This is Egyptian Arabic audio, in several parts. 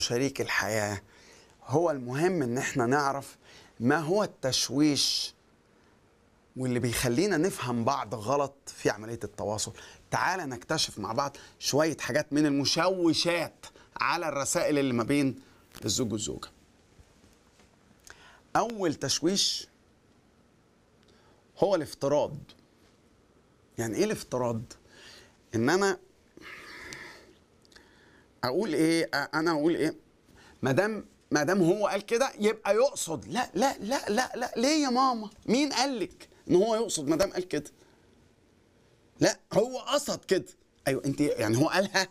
شريك الحياة هو المهم ان احنا نعرف ما هو التشويش واللي بيخلينا نفهم بعض غلط في عملية التواصل تعال نكتشف مع بعض شوية حاجات من المشوشات على الرسائل اللي ما بين الزوج والزوجة أول تشويش هو الافتراض يعني ايه الافتراض ان انا اقول ايه انا اقول ايه ما دام ما دام هو قال كده يبقى يقصد لا لا لا لا لا ليه يا ماما مين قال لك ان هو يقصد ما دام قال كده لا هو قصد كده ايوه انت يعني هو قالها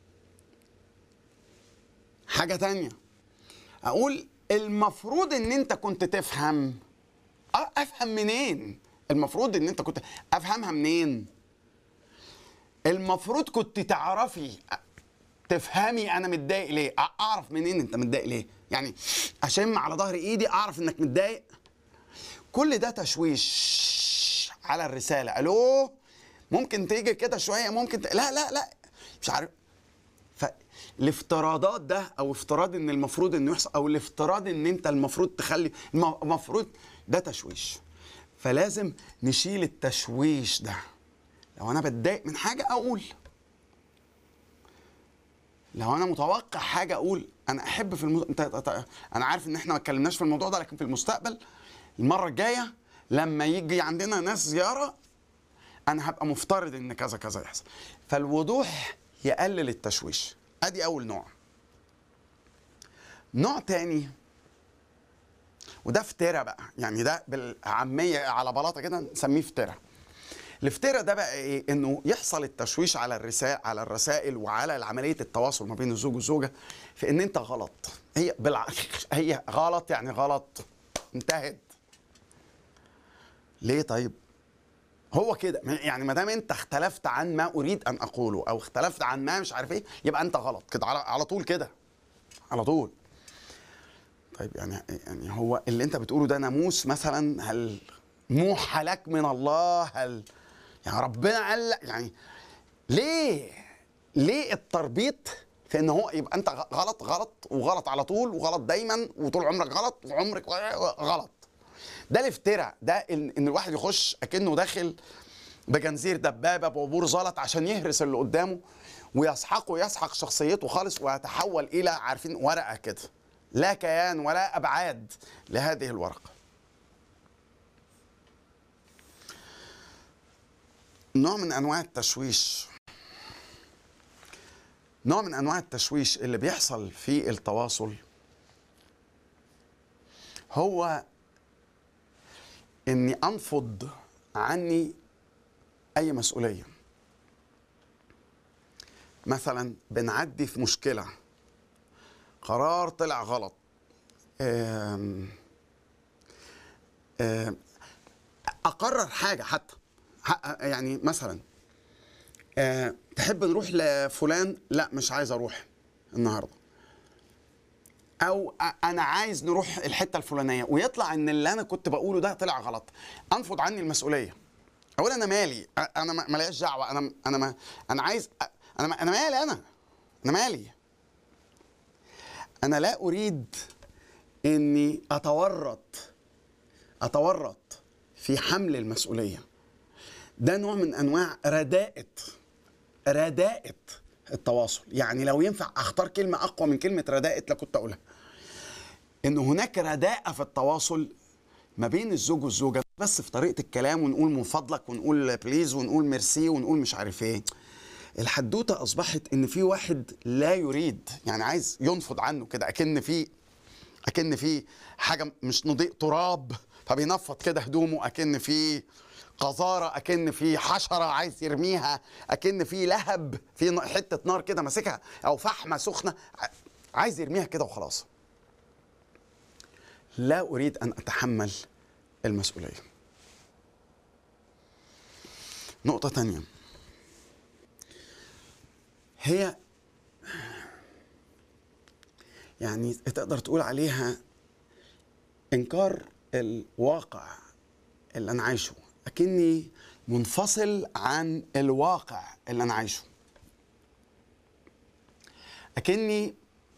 حاجه تانية اقول المفروض ان انت كنت تفهم اه افهم منين المفروض ان انت كنت افهمها منين المفروض كنت تعرفي تفهمي انا متضايق ليه اعرف منين انت متضايق ليه يعني اشم على ظهر ايدي اعرف انك متضايق كل ده تشويش على الرساله الو ممكن تيجي كده شويه ممكن ت... لا لا لا مش عارف فالافتراضات ده او افتراض ان المفروض انه يحصل او الافتراض ان انت المفروض تخلي المفروض ده تشويش فلازم نشيل التشويش ده لو انا بتضايق من حاجه اقول لو انا متوقع حاجه اقول انا احب في المز... انت... انا عارف ان احنا ما اتكلمناش في الموضوع ده لكن في المستقبل المره الجايه لما يجي عندنا ناس زياره انا هبقى مفترض ان كذا كذا يحصل فالوضوح يقلل التشويش ادي اول نوع نوع تاني وده افترا بقى يعني ده بالعاميه على بلاطه كده نسميه افترا الافتراء ده بقى ايه انه يحصل التشويش على الرسائل على الرسائل وعلى عمليه التواصل ما بين الزوج والزوجه في ان انت غلط هي بالع... هي غلط يعني غلط انتهت ليه طيب هو كده يعني ما دام انت اختلفت عن ما اريد ان اقوله او اختلفت عن ما مش عارف ايه يبقى انت غلط كده على, على طول كده على طول طيب يعني يعني هو اللي انت بتقوله ده ناموس مثلا هل موحى لك من الله هل يعني ربنا قال لك يعني ليه ليه التربيط في ان هو يبقى انت غلط غلط وغلط على طول وغلط دايما وطول عمرك غلط وعمرك غلط ده الافتراء ده ان, إن الواحد يخش اكنه داخل بجنزير دبابه بعبور زلط عشان يهرس اللي قدامه ويسحقه يسحق شخصيته خالص ويتحول الى عارفين ورقه كده لا كيان ولا ابعاد لهذه الورقه نوع من انواع التشويش نوع من انواع التشويش اللي بيحصل في التواصل هو اني انفض عني اي مسؤوليه مثلا بنعدي في مشكله قرار طلع غلط آم آم اقرر حاجه حتى يعني مثلا أه تحب نروح لفلان لا مش عايز اروح النهارده او انا عايز نروح الحته الفلانيه ويطلع ان اللي انا كنت بقوله ده طلع غلط انفض عني المسؤوليه اقول انا مالي انا ماليش دعوه انا انا ما انا عايز انا انا مالي انا انا مالي انا لا اريد اني اتورط اتورط في حمل المسؤوليه ده نوع من انواع رداءة رداءة التواصل يعني لو ينفع اختار كلمة اقوى من كلمة رداءة لكنت اقولها ان هناك رداءة في التواصل ما بين الزوج والزوجة بس في طريقة الكلام ونقول من فضلك ونقول بليز ونقول ميرسي ونقول مش عارف ايه الحدوتة اصبحت ان في واحد لا يريد يعني عايز ينفض عنه كده اكن في اكن في حاجة مش نضيء تراب فبينفض كده هدومه اكن في قذاره اكن في حشره عايز يرميها اكن في لهب في حته نار كده ماسكها او فحمه سخنه عايز يرميها كده وخلاص لا اريد ان اتحمل المسؤوليه نقطه تانية هي يعني تقدر تقول عليها انكار الواقع اللي انا عايشه اكني منفصل عن الواقع اللي انا عايشه اكني